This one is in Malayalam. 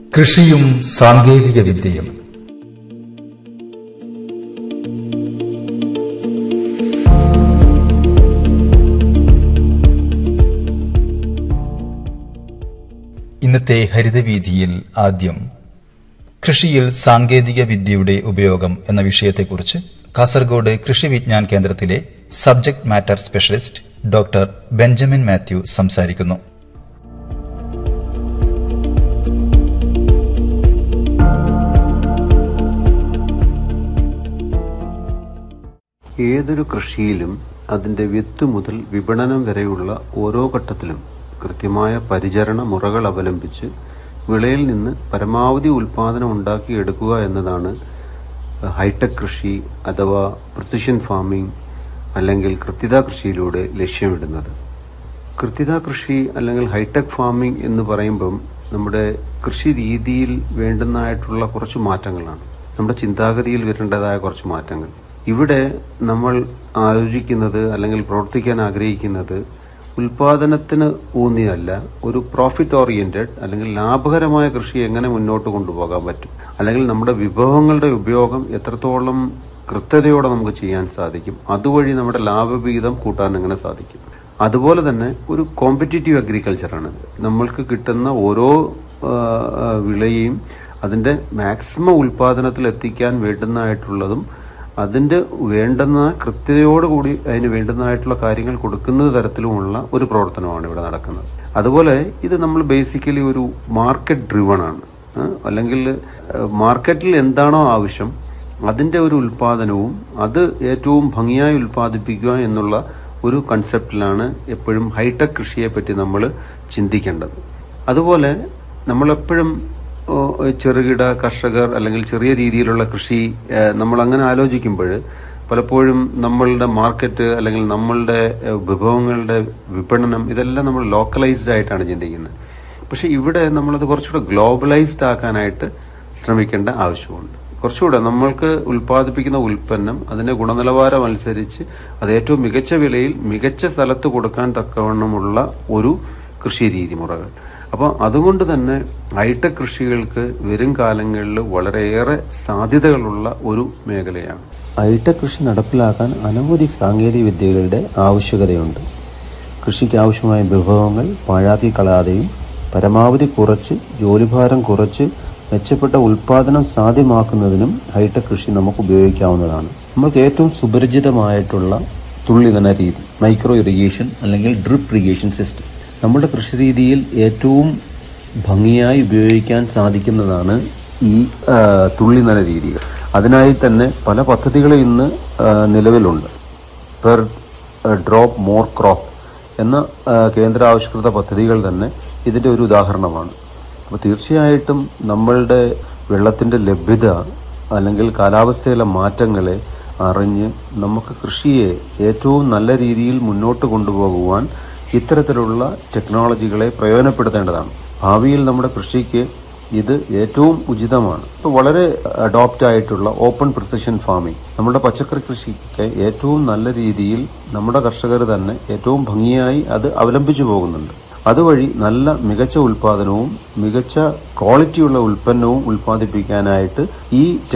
കൃഷിയും സാങ്കേതിക വിദ്യയും ഇന്നത്തെ ഹരിതവീതിയിൽ ആദ്യം കൃഷിയിൽ സാങ്കേതിക വിദ്യയുടെ ഉപയോഗം എന്ന വിഷയത്തെക്കുറിച്ച് കാസർഗോഡ് കൃഷി വിജ്ഞാൻ കേന്ദ്രത്തിലെ subject matter specialist doctor Benjamin Mathew സംസാരിക്കുന്നു ഏതൊരു കൃഷിയിലും അതിന്റെ വിത്ത് മുതൽ വിപണനം വരെയുള്ള ഓരോ ഘട്ടത്തിലും കൃത്യമായ പരിചരണ മുറകൾ അവലംബിച്ച് വിളയിൽ നിന്ന് പരമാവധി ഉൽപാദനം ഉണ്ടാക്കിയെടുക്കുക എന്നതാണ് ഹൈടെക് കൃഷി അഥവാ പ്രിസിഷൻ ഫാമിംഗ് അല്ലെങ്കിൽ കൃത്യത കൃഷിയിലൂടെ ലക്ഷ്യമിടുന്നത് കൃത്യത കൃഷി അല്ലെങ്കിൽ ഹൈടെക് ഫാമിംഗ് എന്ന് പറയുമ്പം നമ്മുടെ കൃഷി രീതിയിൽ വേണ്ടുന്നതായിട്ടുള്ള കുറച്ച് മാറ്റങ്ങളാണ് നമ്മുടെ ചിന്താഗതിയിൽ വരേണ്ടതായ കുറച്ച് മാറ്റങ്ങൾ ഇവിടെ നമ്മൾ ആലോചിക്കുന്നത് അല്ലെങ്കിൽ പ്രവർത്തിക്കാൻ ആഗ്രഹിക്കുന്നത് ഉൽപാദനത്തിന് ഊന്നിയല്ല ഒരു പ്രോഫിറ്റ് ഓറിയന്റഡ് അല്ലെങ്കിൽ ലാഭകരമായ കൃഷി എങ്ങനെ മുന്നോട്ട് കൊണ്ടുപോകാൻ പറ്റും അല്ലെങ്കിൽ നമ്മുടെ വിഭവങ്ങളുടെ ഉപയോഗം എത്രത്തോളം കൃത്യതയോടെ നമുക്ക് ചെയ്യാൻ സാധിക്കും അതുവഴി നമ്മുടെ ലാഭവിഹിതം കൂട്ടാൻ എങ്ങനെ സാധിക്കും അതുപോലെ തന്നെ ഒരു കോമ്പറ്റീറ്റീവ് അഗ്രികൾച്ചറാണ് നമ്മൾക്ക് കിട്ടുന്ന ഓരോ ആ, ആ, വിളയെയും അതിന്റെ മാക്സിമം ഉൽപാദനത്തിൽ എത്തിക്കാൻ വേണ്ടുന്നതായിട്ടുള്ളതും അതിന്റെ വേണ്ടുന്ന കൃത്യതയോടുകൂടി അതിന് വേണ്ടുന്നതായിട്ടുള്ള കാര്യങ്ങൾ കൊടുക്കുന്ന തരത്തിലുമുള്ള ഒരു പ്രവർത്തനമാണ് ഇവിടെ നടക്കുന്നത് അതുപോലെ ഇത് നമ്മൾ ബേസിക്കലി ഒരു മാർക്കറ്റ് ഡ്രിവൺ ആണ് ആ, അല്ലെങ്കിൽ മാർക്കറ്റിൽ എന്താണോ ആവശ്യം അതിന്റെ ഒരു ഉൽപാദനവും അത് ഏറ്റവും ഭംഗിയായി ഉൽപ്പാദിപ്പിക്കുക എന്നുള്ള ഒരു കൺസെപ്റ്റിലാണ് എപ്പോഴും ഹൈടെക് കൃഷിയെ പറ്റി നമ്മൾ ചിന്തിക്കേണ്ടത് അതുപോലെ നമ്മളെപ്പോഴും ഓ, ചെറുകിട കർഷകർ അല്ലെങ്കിൽ ചെറിയ രീതിയിലുള്ള കൃഷി ഏഹ്, നമ്മൾ അങ്ങനെ ആലോചിക്കുമ്പോൾ പലപ്പോഴും നമ്മളുടെ മാർക്കറ്റ് അല്ലെങ്കിൽ നമ്മളുടെ ഏഹ്, വിഭവങ്ങളുടെ വിപണനം ഇതെല്ലാം നമ്മൾ ലോക്കലൈസ്ഡ് ആയിട്ടാണ് ചിന്തിക്കുന്നത് പക്ഷെ ഇവിടെ നമ്മളത് കുറച്ചുകൂടെ ഗ്ലോബലൈസ്ഡ് ആക്കാനായിട്ട് ശ്രമിക്കേണ്ട ആവശ്യമുണ്ട് കുറച്ചുകൂടെ നമ്മൾക്ക് ഉൽപ്പാദിപ്പിക്കുന്ന ഉൽപ്പന്നം അതിന്റെ ഗുണനിലവാരം അനുസരിച്ച് അത് ഏറ്റവും മികച്ച വിലയിൽ മികച്ച സ്ഥലത്ത് കൊടുക്കാൻ തക്കവണ്ണമുള്ള ഒരു കൃഷി രീതി മുറകൾ അപ്പോൾ അതുകൊണ്ട് തന്നെ ഹൈടെക് കൃഷികൾക്ക് വരും കാലങ്ങളിൽ വളരെയേറെ സാധ്യതകളുള്ള ഒരു മേഖലയാണ് ഹൈടെക് കൃഷി നടപ്പിലാക്കാൻ അനവധി സാങ്കേതിക വിദ്യകളുടെ ആവശ്യകതയുണ്ട് കൃഷിക്ക് ആവശ്യമായ വിഭവങ്ങൾ പാഴാക്കി കളയാതെയും പരമാവധി കുറച്ച് ജോലിഭാരം കുറച്ച് മെച്ചപ്പെട്ട ഉൽപാദനം സാധ്യമാക്കുന്നതിനും ഹൈടെക് കൃഷി നമുക്ക് ഉപയോഗിക്കാവുന്നതാണ് നമ്മൾക്ക് ഏറ്റവും സുപരിചിതമായിട്ടുള്ള തുള്ളിനന രീതി മൈക്രോ ഇറിഗേഷൻ അല്ലെങ്കിൽ ഡ്രിപ്പ് ഇറിഗേഷൻ സിസ്റ്റം നമ്മുടെ കൃഷി രീതിയിൽ ഏറ്റവും ഭംഗിയായി ഉപയോഗിക്കാൻ സാധിക്കുന്നതാണ് ഈ ആ, തുള്ളിനന രീതികൾ അതിനായി തന്നെ പല പദ്ധതികളും ഇന്ന് ആ, നിലവിലുണ്ട് പെർ ഡ്രോപ്പ് മോർ ക്രോപ്പ് എന്ന ആ, കേന്ദ്രാവിഷ്കൃത പദ്ധതികൾ തന്നെ ഇതിന്റെ ഒരു ഉദാഹരണമാണ് അപ്പോൾ തീർച്ചയായിട്ടും നമ്മളുടെ വെള്ളത്തിന്റെ ലഭ്യത അല്ലെങ്കിൽ കാലാവസ്ഥയിലെ മാറ്റങ്ങളെ അറിഞ്ഞ് നമുക്ക് കൃഷിയെ ഏറ്റവും നല്ല രീതിയിൽ മുന്നോട്ട് കൊണ്ടുപോകുവാൻ ഇത്തരത്തിലുള്ള ടെക്നോളജികളെ പ്രയോജനപ്പെടുത്തേണ്ടതാണ് ഭാവിയിൽ നമ്മുടെ കൃഷിക്ക് ഇത് ഏറ്റവും ഉചിതമാണ് ഇപ്പൊ വളരെ അഡോപ്റ്റ് ആയിട്ടുള്ള ഓപ്പൺ പ്രിസിഷൻ ഫാമിംഗ് നമ്മുടെ പച്ചക്കറി കൃഷിക്ക് ഏറ്റവും നല്ല രീതിയിൽ നമ്മുടെ കർഷകർ തന്നെ ഏറ്റവും ഭംഗിയായി അത് അവലംബിച്ചു പോകുന്നുണ്ട് അതുവഴി നല്ല മികച്ച ഉൽപാദനവും മികച്ച ക്വാളിറ്റിയുള്ള ഉൽപ്പന്നവും ഉൽപ്പാദിപ്പിക്കാനായിട്ട് ഈ